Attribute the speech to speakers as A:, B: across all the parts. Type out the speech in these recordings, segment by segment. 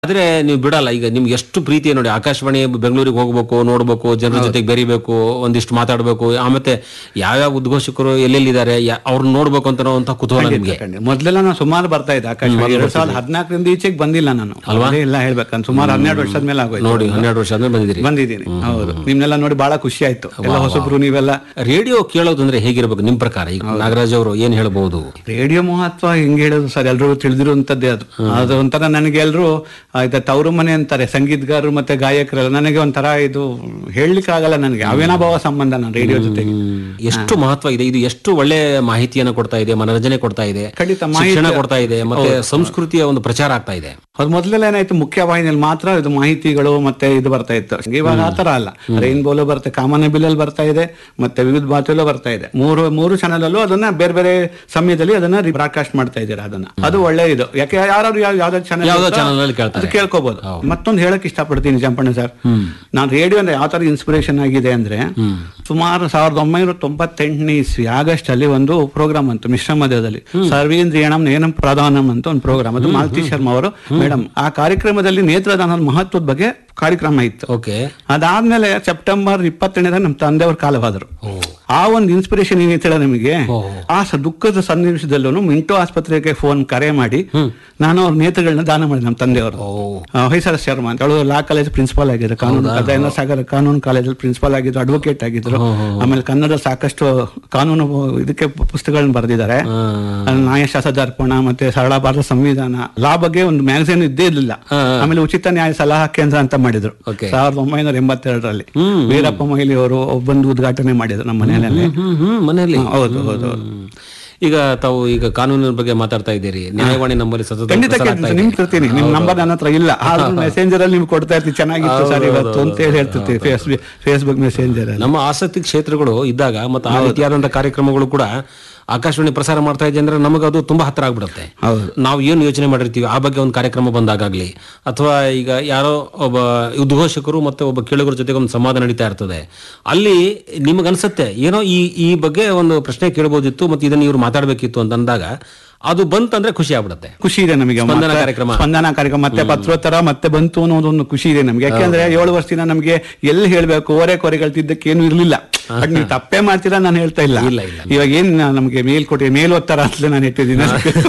A: ಆದ್ರೆ ನೀವು ಬಿಡಲ್ಲ ಈಗ ನಿಮ್ಗೆ ಎಷ್ಟು ಪ್ರೀತಿ ನೋಡಿ ಆಕಾಶವಾಣಿ ಬೆಂಗಳೂರಿಗೆ ಹೋಗ್ಬೇಕು ನೋಡ್ಬೇಕು ಜನರ ಜೊತೆಗೆ ಬೆರಿಬೇಕು ಒಂದಿಷ್ಟು ಮಾತಾಡ್ಬೇಕು ಆಮೇಲೆ ಯಾವ್ಯಾವ ಉದ್ಘೋಷಕರು ಎಲ್ಲೆಲ್ಲಿದ್ದಾರೆ ಅವ್ರನ್ನ ನೋಡ್ಬೇಕು ಅಂತ ಅಂತ ಕುತೂಹಲ ನಿಮ್ಗೆ
B: ಮೊದ್ಲೆಲ್ಲ ನಾನು ಸುಮಾರು ಬರ್ತಾ ಇದ್ದೆ ಆಕಾಶವಾಣಿ ಎರಡ್ ಸಾವಿರದ ಹದಿನಾಲ್ಕರಿಂದ ಈಚೆಗೆ ಬಂದಿಲ್ಲ ನಾನು ಅದೇ ಇಲ್ಲ ಹೇಳ್ಬೇಕಂತ ಸುಮಾರು ಹನ್ನೆರಡು ವರ್ಷದ ಮೇಲೆ ಆಗೋಯ್ತು
A: ನೋಡಿ ಹನ್ನೆರಡು ವರ್ಷ ಆದ್ಮೇಲೆ ಬಂದಿದ್ದೀರಿ
B: ಬಂದಿದ್ದೀನಿ ಹೌದು ನಿಮ್ನೆಲ್ಲ ನೋಡಿ ಬಹಳ ಖುಷಿ ಆಯ್ತು ಎಲ್ಲ ಹೊಸಬ್ರು ನೀವೆಲ್ಲ
A: ರೇಡಿಯೋ ಕೇಳೋದಂದ್ರೆ ಹೇಗಿರ್ಬೇಕು ನಿಮ್ ಪ್ರಕಾರ ಈಗ ನಾಗರಾಜ್ ಅವರು ಏನ್ ಹೇಳ್ಬಹುದು
B: ರೇಡಿಯೋ ಮಹತ್ವ ಹೆಂಗ್ ಹೇಳೋದು ಸರ್ ಎಲ್ರಿಗೂ ತಿಳಿದಿರುವಂತದ್ದೇ ಅದು ಅದು ಒಂಥರ ನನಗೆ ಎಲ್ರು ಆಯ್ತಾ ತವರು ಮನೆ ಅಂತಾರೆ ಸಂಗೀತಗಾರರು ಮತ್ತೆ ಗಾಯಕರೆಲ್ಲ ನನಗೆ ಒಂಥರ ಇದು ಹೇಳಲಿಕ್ಕೆ ಆಗಲ್ಲ ನನಗೆ ಅವಿನಾಭಾವ ಸಂಬಂಧ ನಾನು ರೇಡಿಯೋ ಜೊತೆಗೆ
A: ಎಷ್ಟು ಮಹತ್ವ ಇದೆ ಇದು ಎಷ್ಟು ಒಳ್ಳೆ ಮಾಹಿತಿಯನ್ನ ಕೊಡ್ತಾ ಇದೆ ಮನರಂಜನೆ ಕೊಡ್ತಾ ಇದೆ
B: ಖಂಡಿತ
A: ಶಿಕ್ಷಣ ಕೊಡ್ತಾ ಇದೆ ಮತ್ತೆ ಸಂಸ್ಕೃತಿಯ ಒಂದು ಪ್ರಚಾರ ಆಗ್ತಾ ಇದೆ
B: ಅದು ಮೊದಲೆಲ್ಲ ಏನಾಯ್ತು ಮುಖ್ಯ ವಾಹಿನಿಯಲ್ಲಿ ಮಾತ್ರ ಇದು ಮಾಹಿತಿಗಳು ಮತ್ತೆ ಇದು ಬರ್ತಾ ಇತ್ತು ಇವಾಗ ಆತರ ಅಲ್ಲ ರೈನ್ಬೋಲು ಬರುತ್ತೆ ಕಾಮನ್ ಬಿಲ್ ಬರ್ತಾ ಇದೆ ಮತ್ತೆ ವಿವಿಧ ಭಾರತಿಯಲ್ಲೂ ಬರ್ತಾ ಇದೆ ಮೂರು ಮೂರು ಚಾನಲ್ ಅಲ್ಲೂ ಅದನ್ನ ಬೇರೆ ಬೇರೆ ಸಮಯದಲ್ಲಿ ಅದನ್ನ ಬ್ರಾಡ್ಕಾಸ್ಟ್ ಮಾಡ್ತಾ ಇದ್ದೀರಾ ಅದನ್ನ ಅದು ಒಳ್ಳೆ ಇದು ಯಾಕೆ ಯಾರು ಯಾವ್ದೋ ಚಾನಲ್
A: ಯಾವ್ದೋ ಚಾನಲ್ ಅಲ್ಲಿ ಕೇಳ್ತಾರೆ
B: ಅದು ಕೇಳ್ಕೋಬಹುದು ಮತ್ತೊಂದು ಹೇಳಕ್ ಇಷ್ಟಪಡ್ತೀನಿ ಜಂಪಣ್ಣ ಸರ್ ನಾನು ರೇಡಿಯೋ ಅಂದ್ರೆ ಯಾವ ತರ ಇನ್ಸ್ಪಿರೇಷನ್ ಆಗಿದೆ ಅಂದ್ರೆ ಸುಮಾರು ಸಾವಿರದ ಒಂಬೈನೂರ ತೊಂಬತ್ತೆಂಟನೇ ಇಸ್ವಿ ಆಗಸ್ಟ್ ಅಲ್ಲಿ ಒಂದು ಪ್ರೋಗ್ರಾಮ್ ಅಂತು ಮಿಶ್ರ ಮಧ್ಯದಲ್ಲಿ ಸರ್ವೇಂದ್ರಿಯಣಂ ನೇನಂ ಪ್ರಧಾನಂ ಅಂತ ಒಂದು ಪ್ರೋಗ್ರಾಮ್ ಅದು ಮಾಲತಿ ಶರ್ಮಾ ಅವರು ಮೇಡಮ್ ಆ ಕಾರ್ಯಕ್ರಮದಲ್ಲಿ ನೇತ್ರದಾನದ ಮಹತ್ವದ ಬಗ್ಗೆ ಕಾರ್ಯಕ್ರಮ ಇತ್ತು
A: ಓಕೆ
B: ಅದಾದ್ಮೇಲೆ ಸೆಪ್ಟೆಂಬರ್ ಇಪ್ಪತ್ತೆರಡನೇ ನಮ್ಮ ತಂದೆಯವರು ಕಾಲವಾದರು ಆ ಒಂದು ಇನ್ಸ್ಪಿರೇಷನ್ ಏನೈತಲ್ಲ ನಿಮಗೆ ಆ ಸ ದುಃಖದ ಸನ್ನಿವೇಶದಲ್ಲೂ ಮಿಂಟೋ ಆಸ್ಪತ್ರೆಗೆ ಫೋನ್ ಕರೆ ಮಾಡಿ ನಾನು ಅವ್ರ ನೇತ್ರಗಳನ್ನ ದಾನ ಮಾಡಿದೆ ನಮ್ಮ ತಂದೆಯವರು ಆ, ಹೊಯ್ಸಳ ಶರ್ಮಾ ಅಂತ ಅವಳು ಲಾ ಕಾಲೇಜ್ ಪ್ರಿನ್ಸಿಪಾಲ್ ಆಗಿದ್ರು ಕಾನೂನು ದಯಾನಂದ ಸಾಗರ ಕಾನೂನು ಕಾಲೇಜಲ್ಲಿ ಪ್ರಿನ್ಸಿಪಾಲ್ ಆಗಿದ್ರು ಅಡ್ವೊಕೇಟ್ ಆಗಿದ್ರು ಆಮೇಲೆ ಕನ್ನಡ ಸಾಕಷ್ಟು ಕಾನೂನು ಇದಕ್ಕೆ ಪುಸ್ತಕಗಳನ್ನ ಬರೆದಿದ್ದಾರೆ ಅಲ್ಲಿ ನ್ಯಾಯಶಾಸ್ತ್ರ ದರ್ಪಣ ಮತ್ತೆ ಸರಳ ಭಾರತ ಸಂವಿಧಾನ ಲಾ ಬಗ್ಗೆ ಒಂದು ಮ್ಯಾಗಝಿನ್ ಇದ್ದೇ ಇರಲಿಲ್ಲ ಆಮೇಲೆ ಉಚಿತ ನ್ಯಾಯ ಸಲಹಾ ಕೇಂದ್ರ ಅಂತ ಮಾಡಿದ್ರು
A: Okay.
B: ಸಾವಿರದ ಒಂಬೈನೂರ ಎಂಬತ್ತೆರಡರಲ್ಲಿ ವೀರಪ್ಪ ಮೊಯ್ಲಿ ಅವರು ಬಂದು ಉದ್ಘಾಟನೆ ಮಾಡಿದ್ರು ನಮ್ಮ ಮನೆಯಲ್ಲಿ
A: ಹ್ಮ್ ಹ್ಮ್ ಮನೆಯಲ್ಲಿ
B: ಹೌದು ಹೌದು ಹೌದು
A: ಈಗ ತಾವು ಈಗ ಕಾನೂನಿನ ಬಗ್ಗೆ ಮಾತಾಡ್ತಾ ಇದ್ದೀರಿ ನ್ಯಾಯವಾಣಿ ನಮ್ಮಲ್ಲಿ ಸತತ
B: ಖಂಡಿತ
A: ಪ್ರಸಾರ ಆಗ್ತಾ
B: ಕೇಳ್ತೀನಿ
A: ಇದೆ.
B: ನಿಮ್ ತರ್ತೀನಿ ನಿಮ್ ನಂಬರ್ ನನ್ನ ಹತ್ರ ಇಲ್ಲ ಆದ್ರೂ ಮೆಸೇಂಜರ್ ಅಲ್ಲಿ ನಿಮ್ಗೆ ಕೊಡ್ತಾ ಇರ್ತೀವಿ ಚೆನ್ನಾಗಿತ್ತು ಸರ್ ಇವತ್ತು ಅಂತ ಹೇಳಿ ಹೇಳ್ತಿರ್ತೀವಿ ಫೇಸ್ಬುಕ್ ಫೇಸ್ಬುಕ್ ಮೆಸೇಂಜರ್ ಅಲ್ಲಿ
A: ನಮ್ಮ ಆಸಕ್ತಿ ಕ್ಷೇತ್ರಗಳು ಇದ್ದಾಗ ಮತ್ತೆ ಆ ರೀತಿಯಾದಂತಹ ಕಾರ್ಯಕ್ರಮಗಳು ಕೂಡ ಆಕಾಶವಾಣಿ ಪ್ರಸಾರ ಮಾಡ್ತಾ ಇದೆ ಅಂದ್ರೆ ನಮಗೆ ಅದು ತುಂಬಾ ಹತ್ರ ಆಗ್ಬಿಡುತ್ತೆ
B: ಹೌದು
A: ನಾವು ಏನು ಯೋಚನೆ ಮಾಡಿರ್ತೀವಿ ಆ ಬಗ್ಗೆ ಒಂದು ಕಾರ್ಯಕ್ರಮ ಬಂದಾಗಲಿ ಅಥವಾ ಈಗ ಯಾರೋ ಒಬ್ಬ ಉದ್ಘೋಷಕರು ಮತ್ತೆ ಒಬ್ಬ ಕೇಳುಗರ ಜೊತೆಗೆ ಒಂದು ಸಂವಾದ ನಡೀತಾ ಇರ್ತದೆ ಅಲ್ಲಿ ನಿಮಗನ್ಸುತ್ತೆ ಏನೋ ಈ ಈ ಬಗ್ಗೆ ಒಂದು ಪ್ರಶ್ನೆ ಕೇಳಬಹುದಿತ್ತು ಮತ್ತೆ ಇದನ್ನ ಇವ್ರು ಮಾತಾಡ್ಬೇಕಿತ್ತು ಅಂತ ಅಂದಾಗ ಅದು ಬಂತಂದ್ರೆ ಖುಷಿ ಆಗ್ಬಿಡುತ್ತೆ
B: ಖುಷಿ ಇದೆ ನಮಗೆ
A: ಸ್ಪಂದನ
B: ಮತ್ತೆ
A: ಕಾರ್ಯಕ್ರಮ.
B: ಸ್ಪಂದನ ಕಾರ್ಯಕ್ರಮ ಮತ್ತೆ ಪತ್ರೋತ್ತರ ಮತ್ತೆ ಬಂತು ಅನ್ನೋದೊಂದು ಖುಷಿ ಇದೆ ನಮ್ಗೆ ಯಾಕೆಂದ್ರೆ ಏಳು ವರ್ಷದಿಂದ ನಮಗೆ ಎಲ್ಲಿ ಹೇಳ್ಬೇಕು ಓರೆ ಕೊರೆಗಳ್ತಿದ್ದಕ್ಕೆ ಏನು ಇರ್ಲಿಲ್ಲ ಬಟ್ ನೀವು ತಪ್ಪೇ ಮಾಡ್ತೀರಾ ನಾನು ಹೇಳ್ತಾ ಇಲ್ಲ
A: ಇಲ್ಲ, ಇಲ್ಲ.
B: ಇವಾಗ ಏನ್ ನಾ- ನಮ್ಗೆ ಮೇಲ್ ಕೊಟ್ಟಿ ಮೇಲ್ ಓದ್ತಾರ ಅಂತಲೇ ನಾನು ಇಟ್ಟಿದ್ದೀನಿ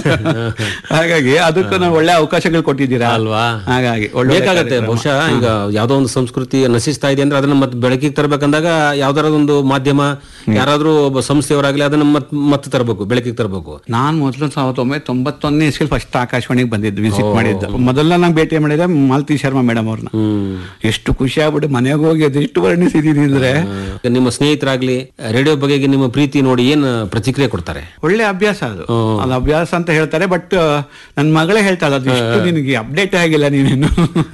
B: ಹಾಗಾಗಿ ಅದಕ್ಕೂ ನಾವು ಒಳ್ಳೆ ಅವಕಾಶಗಳು ಕೊಟ್ಟಿದ್ದೀರಾ
A: ಅಲ್ವಾ
B: ಹಾಗಾಗಿ ಒಳ್ಳೆ
A: ಬೇಕಾಗತ್ತೆ ಬಹುಶಃ ಈಗ ಯಾವ್ದೋ ಒಂದು ಸಂಸ್ಕೃತಿ ನಶಿಸ್ತಾ ಇದೆ ಅಂದ್ರೆ ಅದನ್ನ ಮತ್ತೆ ಬೆಳಕಿಗೆ ತರಬೇಕಂದಾಗ ಯಾವ್ದಾರ ಒಂದು ಮಾಧ್ಯಮ ಯಾರಾದ್ರೂ ಒಬ್ಬ ಸಂಸ್ಥೆಯವರಾಗ್ಲಿ ಅದನ್ನ ಮತ್ ಮತ್ತೆ ತರಬೇಕು ಬೆಳಕಿಗೆ ತರಬೇಕು
B: ನಾನ್ ಮೊದಲು ಸಾವಿರದ ಒಂಬೈನೂರ ತೊಂಬತ್ತೊಂದನೇ ಇಸ್ವಿಲ್ ಫಸ್ಟ್ ಆಕಾಶವಾಣಿಗೆ ಬಂದಿದ್ದು ವಿಸಿಟ್ ಮಾಡಿದ್ದು ಮೊದಲ ನಂಗೆ ಭೇಟಿ ಮಾಡಿದ್ರೆ ಮಾಲತಿ ಶರ್ಮಾ ಮೇಡಮ್ ಅವ್ರನ್ನ
A: ಹ್ಮ್
B: ಎಷ್ಟು ಖುಷಿ ಆಗ್ಬಿಟ್ಟು ಮನೆಗೆ ಹೋಗಿ ಅದೆಷ್ಟು ವರ್ಣಿಸಿದೀನಿ ಅಂದ್ರೆ
A: ಈಗ ನಿಮ್ಮ ಸ್ನೇಹಿತರಾಗ್ಲಿ ರೇಡಿಯೋ ಬಗೆಗೆ ನಿಮ್ಮ ಪ್ರೀತಿ ನೋಡಿ ಏನ್ ಪ್ರತಿಕ್ರಿಯೆ ಕೊಡ್ತಾರೆ
B: ಒಳ್ಳೆ ಅಭ್ಯಾಸ ಅದು ಅದು ಅಭ್ಯಾಸ ಅಂತ ಹೇಳ್ತಾರೆ ಬಟ್ ನನ್ನ ಮಗಳೇ ಹೇಳ್ತಾಳೆ ಅದು ಇಷ್ಟು ನಿನಗೆ ಅಪ್ಡೇಟ್ ಆಗಿಲ್ಲ ನೀನೇನು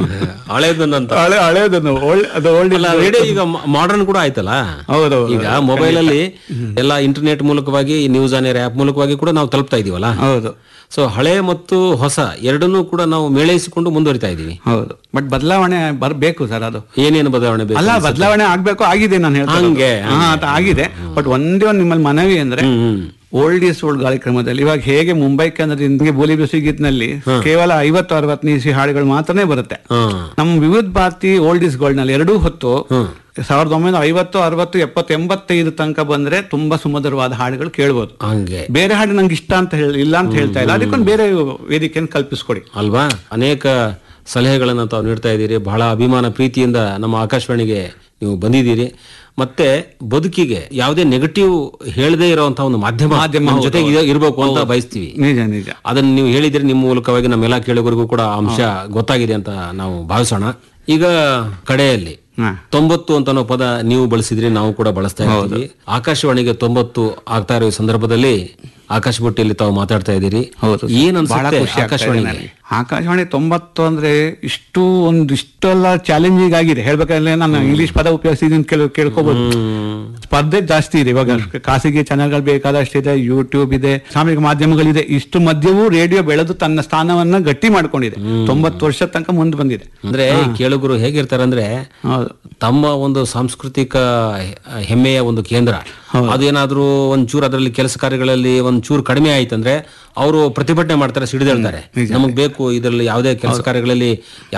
A: ಹಳೇದನ್ನಂತ
B: ಹಳೆ ಹಳೇದನ್ನು ಒಳ್ಳೆ ಅದು ಒಳ್ಳೆ
A: ರೇಡಿಯೋ ಈಗ ಮಾಡರ್ನ್ ಕೂಡ ಆಯ್ತಲ್ಲ
B: ಹೌದೌದು
A: ಈಗ ಮೊಬೈಲ್ ಅಲ್ಲಿ ಎಲ್ಲ ಇಂಟರ್ನೆಟ್ ಮೂಲಕವಾಗಿ ನ್ಯೂಸ್ ಆನ್ ಏರ್ ಆಪ್ ಮೂಲಕವಾಗಿ ಕೂಡ ನಾವು ತಲುಪ್ತಾ ಇದೀವಲ್ಲ
B: ಹೌದು
A: ಸೊ ಹಳೆ ಮತ್ತು ಹೊಸ ಎರಡನ್ನೂ ಕೂಡ ನಾವು ಮೇಳೈಸಿಕೊಂಡು ಮುಂದುವರಿತಾ ಇದೀವಿ
B: ಹೌದು ಬಟ್ ಬದಲಾವಣೆ ಬರ್ಬೇಕು ಸರ್ ಅದು
A: ಏನೇನು ಬದಲಾವಣೆ ಬೇಕು
B: ಅಲ್ಲ ಬದಲಾವಣೆ ಆಗ್ಬೇಕು ಆಗಿದೆ ನಾನು ಹೇಳ್ತಾ
A: ಹಂಗೆ,
B: ಹಾ ಅದು ಆಗಿದೆ ಬಟ್ ಒಂದೇ ಒಂದು ನಿಮ್ಮಲ್ಲಿ ಮನವಿ ಅಂದ್ರೆ
A: ಹ್ಮ್
B: ಓಲ್ಡ್ ಈಸ್ ಓಲ್ಡ್ ಕಾರ್ಯಕ್ರಮದಲ್ಲಿ ಇವಾಗ ಹೇಗೆ ಮುಂಬೈ ಕೇಂದ್ರದಿಂದ ಬೋಲಿ ಬೆಸುಗೀತ್ನಲ್ಲಿ ಕೇವಲ ಐವತ್ತು ಅರವತ್ತನೇ ಇಸಿ ಹಾಡುಗಳು ಮಾತ್ರನೇ ಬರುತ್ತೆ
A: ಹಾ
B: ನಮ್ಮ ವಿವಿಧ ಭಾರತಿ ಓಲ್ಡ್ ಈಸ್ ಗೋಲ್ಡ್ ನಲ್ಲಿ ಎರಡೂ ಹೊತ್ತು ಸಾವಿರದ ಒಂಬೈನೂರ ಐವತ್ತು ಅರವತ್ತು ಎಪ್ಪತ್ತು ಎಂಬತ್ತೈದು ತನಕ ಬಂದ್ರೆ ತುಂಬಾ ಸುಮಧುರವಾದ ಹಾಡುಗಳು ಕೇಳ್ಬೋದು
A: ಹಂಗೆ
B: ಬೇರೆ ಹಾಡು ನಂಗೆ ಇಷ್ಟ ಅಂತ ಹೇಳಿ ಇಲ್ಲ ಅಂತ ಹೇಳ್ತಾ ಇಲ್ಲ ಅದಕ್ಕೊಂದು ಬೇರೆ ವೇದಿಕೆಯನ್ನು ಕಲ್ಪಿಸ್ಕೊಡಿ
A: ಅಲ್ವಾ ಅನೇಕ ಸಲಹೆಗಳನ್ನು ತಾವು ನೀಡ್ತಾ ಇದ್ದೀರಿ ಬಹಳ ಅಭಿಮಾನ ಪ್ರೀತಿಯಿಂದ ನಮ್ಮ ಆಕಾಶವಾಣಿಗೆ ನೀವು ಬಂದಿದ್ದೀರಿ ಮತ್ತೆ ಬದುಕಿಗೆ ಯಾವುದೇ ನೆಗೆಟಿವ್ ಹೇಳದೇ ಇರುವಂತಹ ಒಂದು ಮಾಧ್ಯಮ ನಮ್ಮ ಜೊತೆಗೆ ಇರ- ಇರ್ಬೇಕು ಅಂತ ಬಯಸ್ತೀವಿ
B: ನಿಜ ನಿಜ
A: ಅದನ್ನ ನೀವು ಹೇಳಿದ್ರೆ ನಿಮ್ಮ ಮೂಲಕವಾಗಿ ನಮ್ಮೆಲ್ಲ ಕೇಳುಗರಿಗೂ ಕೂಡ ಆ ಅಂಶ ಗೊತ್ತಾಗಿದೆ ಅಂತ ನಾವು ಭಾವಿಸೋಣ ಈಗ ಕಡೆಯಲ್ಲಿ
B: ಹಾ.
A: ತೊಂಬತ್ತು ಅಂತ ಅನ್ನೋ ಪದ ನೀವು ಬಳಸಿದ್ರಿ ನಾವು ಕೂಡ ಬಳಸ್ತಾ ಇದ್ದೀವಿ ಆಕಾಶವಾಣಿಗೆ ತೊಂಬತ್ತು ಆಗ್ತಾ ಇರೋ ಈ ಸಂದರ್ಭದಲ್ಲಿ ಆಕಾಶ ಬುಟ್ಟಿಯಲ್ಲಿ ತಾವು ಮಾತಾಡ್ತಾ ಇದ್ದೀರಿ
B: ಹೌದು
A: ಏನ್
B: ಬಹಳ
A: ಅನ್ಸುತ್ತೆ
B: ಖುಷಿ ಆಗ್ತಾ ಇದೆ
A: ಆಕಾಶವಾಣಿಗೆ
B: ನನಗೆ. ಆಕಾಶವಾಣಿ ತೊಂಬತ್ತು ಅಂದ್ರೆ ಇಷ್ಟು ಒಂದು ಇಷ್ಟೆಲ್ಲ ಚಾಲೆಂಜಿಂಗ್ ಆಗಿದೆ ಹೇಳ್ಬೇಕಂದ್ರೆ ನಾನು ಇಂಗ್ಲಿಷ್ ಪದ ಉಪಯೋಗಿಸಿದ್ದೀನಿ ಕೇಳ ಕೇಳ್ಕೋಬಹುದು ಸ್ಪರ್ಧೆ ಜಾಸ್ತಿ ಇದೆ ಇವಾಗ ಖಾಸಗಿ ಚಾನೆಲ್ಗಳು ಬೇಕಾದಷ್ಟಿದೆ ಯೂಟ್ಯೂಬ್ ಇದೆ ಸಾಮಾಜಿಕ ಮಾಧ್ಯಮಗಳಿದೆ ಇಷ್ಟು ಮಧ್ಯವೂ ರೇಡಿಯೋ ಬೆಳೆದು ತನ್ನ ಸ್ಥಾನವನ್ನ ಗಟ್ಟಿ ಮಾಡ್ಕೊಂಡಿದೆ ತೊಂಬತ್ತು ವರ್ಷ ತನಕ ಮುಂದೆ ಬಂದಿದೆ
A: ಅಂದ್ರೆ ಈ ಕೇಳುಗರು ಹೇಗಿರ್ತಾರೆ ಅಂದ್ರೆ
B: ಹೌದು
A: ತಮ್ಮ ಒಂದು ಸಾಂಸ್ಕೃತಿಕ ಹೆ- ಹೆಮ್ಮೆಯ ಒಂದು ಕೇಂದ್ರ ಅದೇನಾದ್ರೂ ಒಂಚೂರು ಅದರಲ್ಲಿ ಕೆಲಸ ಕಾರ್ಯಗಳಲ್ಲಿ ಒಂಚೂರು ಕಡಿಮೆ ಆಯ್ತಂದ್ರೆ ಅವರು ಪ್ರತಿಭಟನೆ ಮಾಡ್ತಾರೆ ಸಿಡಿದೇಳ್ತಾರೆ ನಮಗ್ ಬೇಕು ಇದರಲ್ಲಿ ಯಾವುದೇ ಕೆಲಸ ಕಾರ್ಯಗಳಲ್ಲಿ